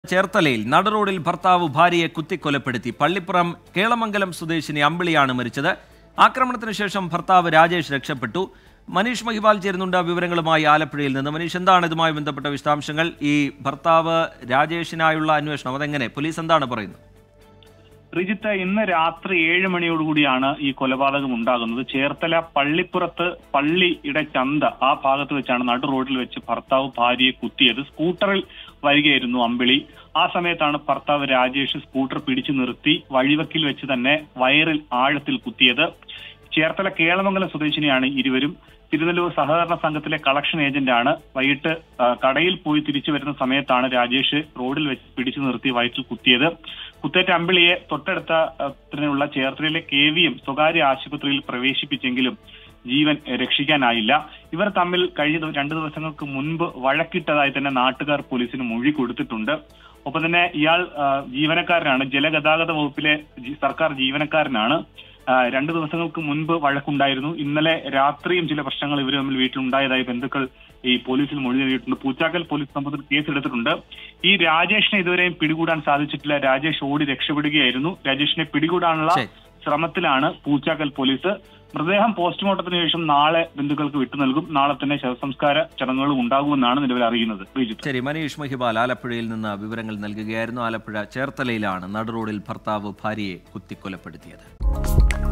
ചേർത്തലയിൽ നടുറോഡിൽ ഭർത്താവ് ഭാര്യയെ കുത്തിക്കൊലപ്പെടുത്തി പള്ളിപ്പുറം കേളമംഗലം സ്വദേശിനി അമ്പിളിയാണ് മരിച്ചത് ആക്രമണത്തിന് ശേഷം ഭർത്താവ് രാജേഷ് രക്ഷപ്പെട്ടു മനീഷ് മഹിവാൽ ചേരുന്നുണ്ട് വിവരങ്ങളുമായി ആലപ്പുഴയിൽ നിന്ന് മനീഷ് എന്താണ് ഇതുമായി ബന്ധപ്പെട്ട വിശദാംശങ്ങൾ ഈ ഭർത്താവ് രാജേഷിനായുള്ള അന്വേഷണം അതെങ്ങനെ പോലീസ് എന്താണ് പറയുന്നത് റിജിത്ത് ഇന്ന് രാത്രി ഏഴ് മണിയോടുകൂടിയാണ് ഈ കൊലപാതകം ഉണ്ടാകുന്നത് ചേർത്തല പള്ളിപ്പുറത്ത് പള്ളിയുടെ ചന്ത ആ ഭാഗത്ത് വെച്ചാണ് നടു റോഡിൽ വെച്ച് ഭർത്താവ് ഭാര്യയെ കുത്തിയത് സ്കൂട്ടറിൽ വരികയായിരുന്നു അമ്പിളി ആ സമയത്താണ് ഭർത്താവ് രാജേഷ് സ്കൂട്ടർ പിടിച്ചു നിർത്തി വഴിവക്കിൽ വെച്ച് തന്നെ വയറിൽ ആഴത്തിൽ കുത്തിയത് ചേർത്തല കേളമംഗലം സ്വദേശിനിയാണ് ഇരുവരും തിരുനെല്ലൂർ സഹകരണ സംഘത്തിലെ കളക്ഷൻ ഏജന്റാണ് വൈകിട്ട് ആ, കടയിൽ പോയി തിരിച്ചു വരുന്ന സമയത്താണ് രാജേഷ് റോഡിൽ വെച്ച് പിടിച്ചു നിർത്തി വയറ്റിൽ കുത്തിയത് കുത്തേറ്റ അമ്പിളിയെ തൊട്ടടുത്ത ആ, ത്തിനുള്ള ചേർത്തലയിലെ കെ വി എം സ്വകാര്യ ആശുപത്രിയിൽ പ്രവേശിപ്പിച്ചെങ്കിലും ജീവൻ എ, രക്ഷിക്കാനായില്ല ഇവർ തമ്മിൽ കഴിഞ്ഞ ദിവ- രണ്ടു ദിവസങ്ങൾക്ക് മുൻപ് വഴക്കിട്ടതായി തന്നെ നാട്ടുകാർ പോലീസിന് മൊഴി കൊടുത്തിട്ടുണ്ട് ഒപ്പം തന്നെ ഇയാൾ ആ, ജീവനക്കാരനാണ് ജലഗതാഗത വകുപ്പിലെ ജി- സർക്കാർ ജീവനക്കാരനാണ് ആ, രണ്ടു ദിവസങ്ങൾക്ക് മുൻപ് വഴക്കുണ്ടായിരുന്നു ഇന്നലെ രാത്രിയും ചില പ്രശ്നങ്ങൾ ഇവർ തമ്മിൽ വീട്ടിലുണ്ടായതായി ബന്ധുക്കൾ ഈ പോലീസിൽ മൊഴി നൽകിയിട്ടുണ്ട് പൂച്ചാക്കൽ പോലീസ് സംബന്ധത്തിൽ കേസ് എടുത്തിട്ടുണ്ട് ഈ രാജേഷിനെ ഇതുവരെയും പിടികൂടാൻ സാധിച്ചിട്ടില്ല രാജേഷ് ഓടി രക്ഷപ്പെടുകയായിരുന്നു രാജേഷിനെ പിടികൂടാനുള്ള ശരി. ശ്രമത്തിലാണ് പൂച്ചാക്കൽ പോലീസ് മൃതദേഹം പോസ്റ്റ്മോർട്ടത്തിന് ശേഷം നാളെ ബന്ധുക്കൾക്ക് വിട്ടു നൽകും നാളെ തന്നെ ശവസംസ്കാര ചടങ്ങുകളും ഉണ്ടാകുമെന്നാണ് നിലവിൽ അറിയുന്നത് ശ്രീജിത്ത് ശരി മനീഷ് മഹിബാൽ ആലപ്പുഴയിൽ നിന്ന് വിവരങ്ങൾ നൽകുകയായിരുന്നു ആലപ്പുഴ ചേർത്തലയിലാണ് നടുറോഡിൽ ഭർത്താവ് ഭാര്യയെ കുത്തിക്കൊലപ്പെടുത്തിയത്